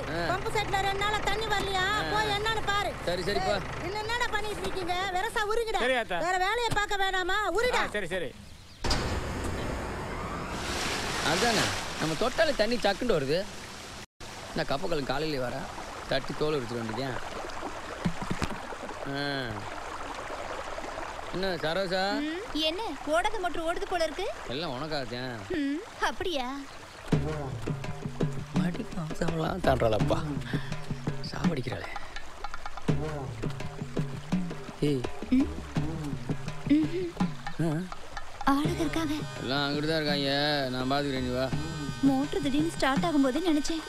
ஏய் பம்பு செட்ல ரெண்டு நாளா தண்ணி வரலையா போய் என்னன்னு பாரு சரி சரிப்பா ஏய், இன்னும் என்னடா பண்ணிட்டு இருக்கீங்க வெரசா உருகிடா சரி, அத்தா. வேற வேலையை பார்க்க வேணாமா உருடா சரி சரி அதானே நம்ம தொட்டாலே தண்ணி சக்குண்டு வருது நான் கப்பக்கல் காலையில வரேன் தட்டி தோல் எடுத்துட்டு வந்துட்டேன் ஆ. என்ன சரோசா ம், என்ன ஓடாத மோட்டர் ஓடுது போல இருக்கு எல்லாம் உனக்காகத்தேன் ம், அப்படியா மடி மாசம்லாம் தாண்டாளப்பா சாவடிக்கிறாளே ஏய் ஆ, ஆளுங்க இருக்காங்க எல்லாம் அங்கிட்டு தான் இருக்காங்க நான் பார்த்துக்கிறேன் நீ வா மோட்டர் திடீர்னு ஸ்டார்ட் ஆகும்போது நினைச்சேன்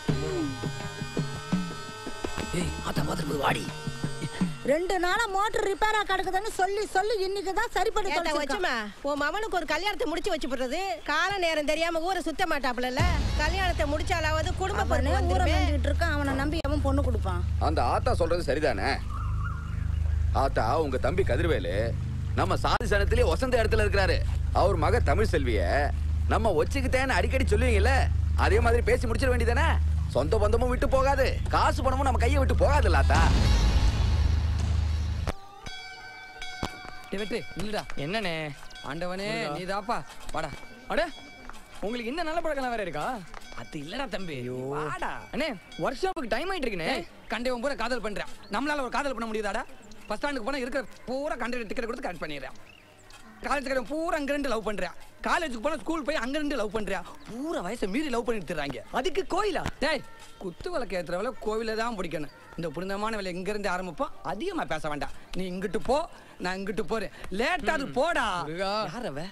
ஏய் ஆத்தா பார்த்துட்டு வாடி ரெண்டு நாளா மோட்டர் ரிப்பேரா கிடக்குதுன்னு சொல்லி சொல்லி இன்னைக்கு தான் சரி பண்ணி ஏத்தா தொலைச்சிருக்கான். வச்சுமா உன் மவனுக்கு ஒரு கல்யாணத்தை முடிச்சு வச்சு போடுறது கால நேரம் தெரியாம ஊரை சுத்த மாட்டாப்புல கல்யாணத்தை முடிச்சாலாவது குடும்ப அவனே பொறுப்பு ஊரை வந்துருமே. மேய்ஞ்சிட்டு இருக்கான் அவனை நம்பி அவன் பொண்ணு கொடுப்பான் அந்த ஆத்தா சொல்றது சரிதானே ஆத்தா உங்க தம்பி கதிர்வேலு நம்ம சாதி சனத்திலே வசந்த இடத்துல இருக்கிறாரு அவர் மக தமிழ் செல்விய நம்ம ஒச்சுக்கிட்டேன்னு அடிக்கடி சொல்லுவீங்கல்ல அதே மாதிரி பேசி முடிச்சிட வேண்டியதானே சொந்த பந்தமும் விட்டு போகாது காசு பணமும் நம்ம கையை விட்டு போகாதுல்ல ஆத்தா டேய் வெட்டு இல்லடா என்னண்ணே ஆண்டவனே நீ தாப்பா வாடா அட உங்களுக்கு இன்னும் நல்ல பழக்கம் வேற இருக்கா அது இல்லடா தம்பி வாடா அண்ணே ஒர்க் ஷாப்புக்கு டைம் ஆயிட்டு இருக்குண்ணே கண்டவன் பூரா காதல் பண்றான் நம்மளால ஒரு காதல் பண்ண முடியுதாடா பஸ் ஸ்டாண்டுக்கு போனா இருக்கிற பூரா கண்ட டிக்கெட் கொடுத்து கரெக்ட் பண்ணிடுறான் காலேஜ் கடை பூரா அங்க ரெண்டு லவ் பண்றான் காலேஜுக்கு போனா ஸ்கூல் போய் அங்க ரெண்டு லவ் பண்றான் பூரா வயசை மீறி லவ் பண்ணிட்டு இருக்காங்க அதுக்கு கோயிலா டேய் குத்து விளக்கு ஏத்துறவள கோவில தான் பிடிக்கணும் இந்த புனிதமான வேலை எங்க இருந்து ஆரம்பிப்போம் அதிகமா பேச வேண்டாம் நீ இங்கிட்டு போ நான் இங்கிட்டு போறேன் லேட்டா அது போடா யார் அவ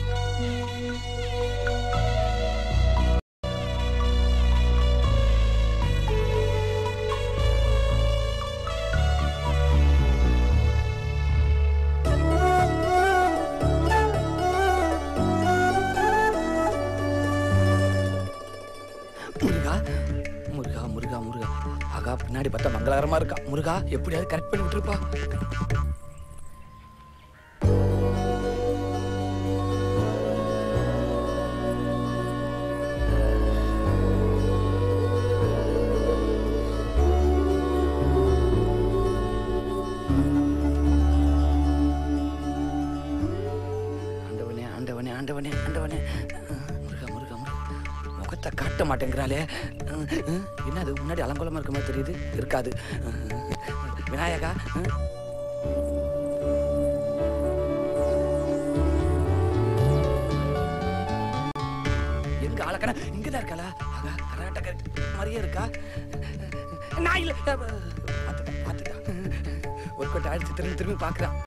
முருகா முருகா முருகா முருகா ஆகா பின்னாடி பார்த்தா மங்களகரமா இருக்கா முருகா எப்படியாவது கரெக்ட் பண்ணி விட்டுருப்பா ஆண்டவனே ஆண்டவனே ஆண்டவனே ஆண்டவனே அஹ், முருகா முருகா முருகா முகத்தை காட்ட மாட்டேங்கிறாளே அஹ், அஹ், என்ன அது முன்னாடி அலங்கோலமா இருக்க மாதிரி தெரியுது இருக்காது அஹ், விநாயகா அஹ். எங்க ஆளக்கணா இங்கதான் இருக்காளா ஆகா கராட்டக்க மாதிரியே இருக்கா நான் இல்ல பாத்துட்டா பாத்துட்டா ஒரு கொட்டை அடிச்சு திரும்பி திரும்பி பாக்குறான்